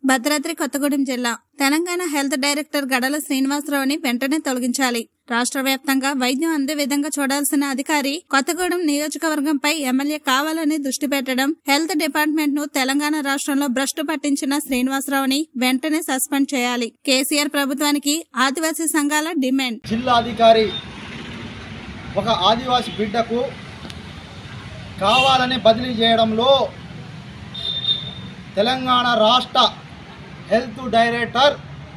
భద్రాద్రి కొత్తగూడెం జిల్లా Telangana health director గడల శ్రీనివాసరావుని వెంటనే తొలగించాలి రాష్ట్ర వ్యాప్తంగా వైద్యం అందే విధంగా చూడాల్సిన అధికారి కొత్తగూడెం నియోజకవర్గంపై ఎమ్మెల్యే కావాలని దృష్టి పెట్టడం హెల్త్ డిపార్ట్మెంట్ ను తెలంగాణ రాష్ట్రంలో భ్రష్టు పట్టించిన శ్రీనివాసరావుని వెంటనే సస్పెండ్ చేయాలి కేసీఆర్ ప్రభుత్వానికి ఆదివాసీ సంఘాల డిమాండ్ జిల్లాధికారి ఒక ఆదివాసి బిడ్డకు కావాలని బదిలీ చేయడంలో తెలంగాణ రాష్ట్ర హెల్త్ డైరెక్టర్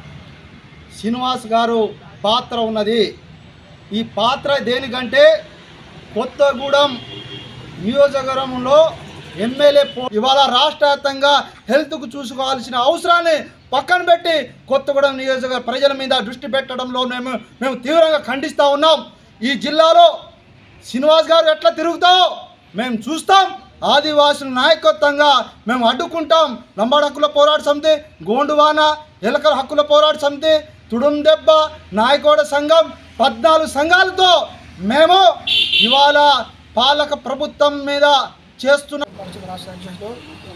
శ్రీనివాస్ గారు పాత్ర ఉన్నది ఈ పాత్ర దేనికంటే కొత్తగూడెం నియోజకవర్గంలో ఎమ్మెల్యే పో- ఇవాళ రాష్ట్ర వ్యాప్తంగా హెల్త్కు చూసుకోవాల్సిన అవసరాన్ని పక్కన పెట్టి కొత్తగూడెం నియోజకవర్గ ప్రజల మీద దృష్టి పెట్టడంలో మేము మేము తీవ్రంగా ఖండిస్తూ ఉన్నాం ఈ జిల్లాలో శ్రీనివాస్ గారు ఎట్లా తిరుగుతావు మేము చూస్తాం ఆదివాసుల నాయకత్వంగా మేము అడ్డుకుంటాం లంబాడ హక్కుల పోరాట సమితి గోండువాన ఎలకల హక్కుల పోరాట సమితి తుడుం దెబ్బ నాయకోడ సంఘం పద్నాలుగు సంఘాలతో మేము ఇవాళ పాలక ప్రభుత్వం మీద చేస్తున్న పరిషత్ రాష్ట్ర అధ్యక్షుడు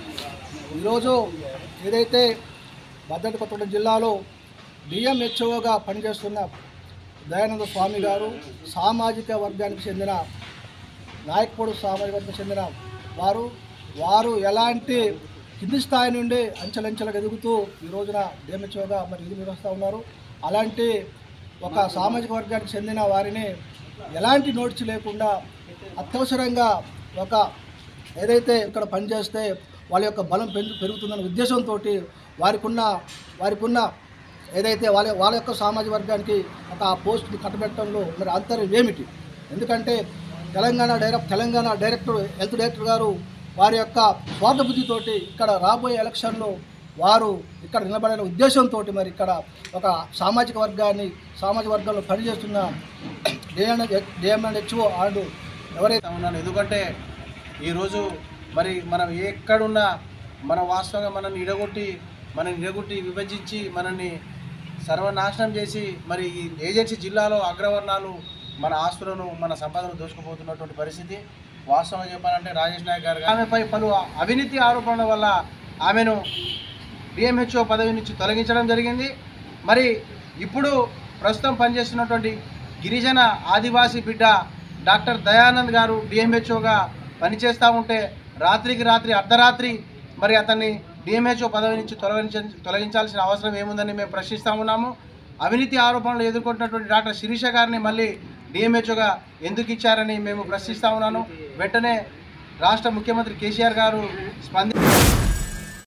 ఈరోజు ఏదైతే భద్రత కొత్తగూడెం జిల్లాలో డిఎంహెచ్ఓగా పనిచేస్తున్న దయానంద స్వామి గారు సామాజిక వర్గానికి చెందిన నాయక్పూడు సామాజిక వర్గానికి చెందిన వారు వారు ఎలాంటి కింది స్థాయి నుండి అంచెలంచెలకు ఎదుగుతూ ఈ రోజున డిఎంహెచ్ఓగా మరి విధులు నిర్వహిస్తూ ఉన్నారు అలాంటి ఒక సామాజిక వర్గానికి చెందిన వారిని ఎలాంటి నోట్స్ లేకుండా అత్యవసరంగా ఒక ఏదైతే ఇక్కడ పనిచేస్తే వాళ్ళ యొక్క బలం పెరుగు పెరుగుతుందన్న ఉద్దేశంతో వారికి ఉన్న వారికి ఉన్న ఏదైతే వాళ్ళ వాళ్ళ యొక్క సామాజిక వర్గానికి ఒక ఆ పోస్ట్ని కట్టబెట్టడంలో మరి అంతరం ఏమిటి ఎందుకంటే Telangana direct Telangana director health director గారు వారి యొక్క స్వార్థ బుద్ధితోటి ఇక్కడ రాబోయే ఎలక్షన్లో వారు ఇక్కడ నిలబడిన ఉద్దేశంతో మరి ఇక్కడ ఒక సామాజిక వర్గాన్ని సామాజిక వర్గంలో పనిచేస్తున్న డిఎన్ డిఎంఎన్హెచ్ఓ అండ్ ఎవరైతే చెప్తా ఉన్నాను ఎందుకంటే ఈరోజు మరి మనం ఎక్కడున్నా మన వాస్తవంగా మనల్ని ఇడగొట్టి మనల్ని ఇడగొట్టి విభజించి మనల్ని సర్వనాశనం చేసి మరి ఈ ఏజెన్సీ జిల్లాలో అగ్రవర్ణాలు మన ఆస్తులను మన సంపదను దోచుకుపోతున్నటువంటి పరిస్థితి వాస్తవంగా చెప్పాలంటే రాజేష్ నాయక్ గారు ఆమెపై పలు అవినీతి ఆరోపణల వల్ల ఆమెను డిఎంహెచ్ఓ పదవి నుంచి తొలగించడం జరిగింది మరి ఇప్పుడు ప్రస్తుతం పనిచేస్తున్నటువంటి గిరిజన ఆదివాసీ బిడ్డ డాక్టర్ దయానంద్ గారు డిఎంహెచ్ఓగా పనిచేస్తూ ఉంటే రాత్రికి రాత్రి అర్ధరాత్రి మరి అతన్ని డిఎంహెచ్ఓ పదవి నుంచి తొలగించ తొలగించాల్సిన అవసరం ఏముందని మేము ప్రశ్నిస్తూ ఉన్నాము అవినీతి ఆరోపణలు ఎదుర్కొంటున్నటువంటి డాక్టర్ శిరీష గారిని మళ్ళీ డిఎంహెచ్ఓగా ఎందుకు ఇచ్చారని మేము ప్రశ్నిస్తూ ఉన్నాను వెంటనే రాష్ట్ర ముఖ్యమంత్రి కేసీఆర్ గారు స్పంది